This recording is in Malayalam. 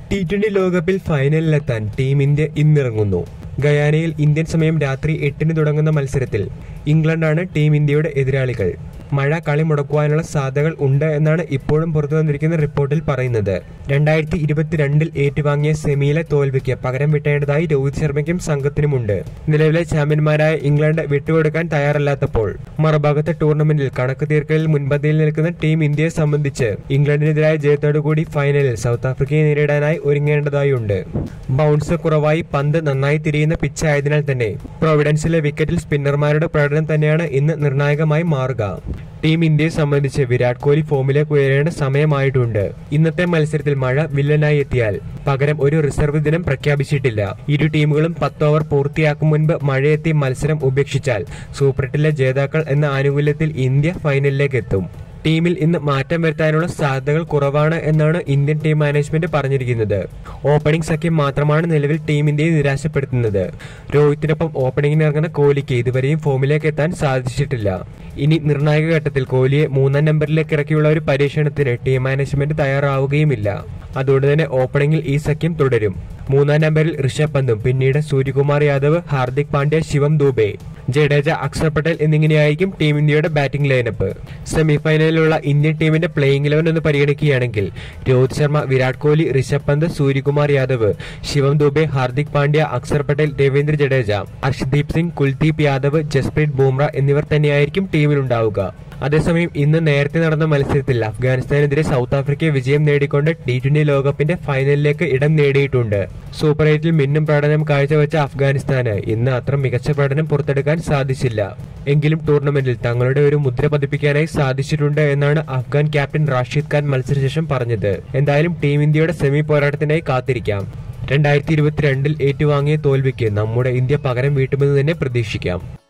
ടി ട്വന്റി ലോകകപ്പിൽ ഫൈനലിലെത്താൻ ടീം ഇന്ത്യ ഇന്നിറങ്ങുന്നു ഗയാനയിൽ ഇന്ത്യൻ സമയം രാത്രി എട്ടിന് തുടങ്ങുന്ന മത്സരത്തിൽ ഇംഗ്ലണ്ടാണ് ടീം ഇന്ത്യയുടെ എതിരാളികൾ മഴ കളി മുടക്കുവാനുള്ള സാധ്യതകൾ ഉണ്ട് എന്നാണ് ഇപ്പോഴും പുറത്തു വന്നിരിക്കുന്ന റിപ്പോർട്ടിൽ പറയുന്നത് രണ്ടായിരത്തി ഇരുപത്തിരണ്ടിൽ ഏറ്റുവാങ്ങിയ സെമിയിലെ തോൽവിക്ക് പകരം വിട്ടേണ്ടതായി രോഹിത് ശർമ്മയ്ക്കും സംഘത്തിനുമുണ്ട് നിലവിലെ ചാമ്പ്യന്മാരായ ഇംഗ്ലണ്ട് വിട്ടുകൊടുക്കാൻ തയ്യാറല്ലാത്തപ്പോൾ മറുഭാഗത്തെ ടൂർണമെന്റിൽ കണക്ക് തീർക്കലിൽ മുൻപന്തിയിൽ നിൽക്കുന്ന ടീം ഇന്ത്യയെ സംബന്ധിച്ച് ഇംഗ്ലണ്ടിനെതിരായ ജയത്തോടുകൂടി ഫൈനലിൽ സൗത്ത് ആഫ്രിക്കയെ നേരിടാനായി ഒരുങ്ങേണ്ടതായുണ്ട് ബൗൺസ് കുറവായി പന്ത് നന്നായി തിരിയുന്ന പിച്ചായതിനാൽ തന്നെ പ്രൊവിഡൻസിലെ വിക്കറ്റിൽ സ്പിന്നർമാരുടെ പ്രകടനം തന്നെയാണ് ഇന്ന് നിർണായകമായി മാറുക ടീം ഇന്ത്യയെ സംബന്ധിച്ച് വിരാട് കോഹ്ലി ഫോമിലേക്ക് ഉയരേണ്ട സമയമായിട്ടുണ്ട് ഇന്നത്തെ മത്സരത്തിൽ മഴ വില്ലനായി എത്തിയാൽ പകരം ഒരു റിസർവ് ദിനം പ്രഖ്യാപിച്ചിട്ടില്ല ഇരു ടീമുകളും പത്ത് ഓവർ പൂർത്തിയാക്കും മുൻപ് മഴയെത്തി മത്സരം ഉപേക്ഷിച്ചാൽ സൂപ്പർ എട്ടിലെ ജേതാക്കൾ എന്ന ആനുകൂല്യത്തിൽ ഇന്ത്യ ഫൈനലിലേക്ക് എത്തും ടീമിൽ ഇന്ന് മാറ്റം വരുത്താനുള്ള സാധ്യതകൾ കുറവാണ് എന്നാണ് ഇന്ത്യൻ ടീം മാനേജ്മെന്റ് പറഞ്ഞിരിക്കുന്നത് ഓപ്പണിംഗ് സഖ്യം മാത്രമാണ് നിലവിൽ ടീം ഇന്ത്യയെ നിരാശപ്പെടുത്തുന്നത് രോഹിത്തിനൊപ്പം ഓപ്പണിംഗിന് ഇറങ്ങുന്ന കോഹ്ലിക്ക് ഇതുവരെയും ഫോമിലേക്ക് എത്താൻ സാധിച്ചിട്ടില്ല ഇനി നിർണായക ഘട്ടത്തിൽ കോഹ്ലിയെ മൂന്നാം നമ്പറിലേക്ക് ഇറക്കിയുള്ള ഒരു പരീക്ഷണത്തിന് ടീം മാനേജ്മെന്റ് തയ്യാറാവുകയുമില്ല അതുകൊണ്ട് തന്നെ ഓപ്പണിംഗിൽ ഈ സഖ്യം തുടരും മൂന്നാം നമ്പറിൽ ഋഷഭ് പന്തും പിന്നീട് സൂര്യകുമാർ യാദവ് ഹാർദിക് പാണ്ഡ്യ ശിവം ദൂബെ ജഡേജ അക്ഷർ പട്ടേൽ എന്നിങ്ങനെയായിരിക്കും ടീം ഇന്ത്യയുടെ ബാറ്റിംഗ് ലൈനപ്പ് സെമിഫൈനലിലുള്ള ഇന്ത്യൻ ടീമിന്റെ പ്ലേയിങ് ഇലവൻ എന്ന് പരിഗണിക്കുകയാണെങ്കിൽ രോഹിത് ശർമ്മ വിരാട് കോഹ്ലി ഋഷഭ് പന്ത് സൂര്യകുമാർ യാദവ് ശിവം ദുബെ ഹാർദിക് പാണ്ഡ്യ അക്ഷർ പട്ടേൽ രവീന്ദ്ര ജഡേജ ഹർഷദീപ് സിംഗ് കുൽദീപ് യാദവ് ജസ്പ്രീത് ബൂംറ എന്നിവർ തന്നെയായിരിക്കും ടീമിലുണ്ടാവുക അതേസമയം ഇന്ന് നേരത്തെ നടന്ന മത്സരത്തിൽ അഫ്ഗാനിസ്ഥാനെതിരെ സൗത്ത് ആഫ്രിക്ക വിജയം നേടിക്കൊണ്ട് ടി ട്വന്റി ലോകകപ്പിന്റെ ഫൈനലിലേക്ക് ഇടം നേടിയിട്ടുണ്ട് സൂപ്പർ എയ്റ്റിൽ മിന്നും പ്രകടനം കാഴ്ചവെച്ച അഫ്ഗാനിസ്ഥാന് ഇന്ന് അത്ര മികച്ച പ്രകടനം പുറത്തെടുക്കാൻ സാധിച്ചില്ല എങ്കിലും ടൂർണമെന്റിൽ തങ്ങളുടെ ഒരു മുദ്ര പതിപ്പിക്കാനായി സാധിച്ചിട്ടുണ്ട് എന്നാണ് അഫ്ഗാൻ ക്യാപ്റ്റൻ റാഷിദ് ഖാൻ മത്സരശേഷം പറഞ്ഞത് എന്തായാലും ടീം ഇന്ത്യയുടെ സെമി പോരാട്ടത്തിനായി കാത്തിരിക്കാം രണ്ടായിരത്തി ഇരുപത്തിരണ്ടിൽ ഏറ്റുവാങ്ങിയ തോൽവിക്ക് നമ്മുടെ ഇന്ത്യ പകരം വീട്ടുമെന്ന് തന്നെ പ്രതീക്ഷിക്കാം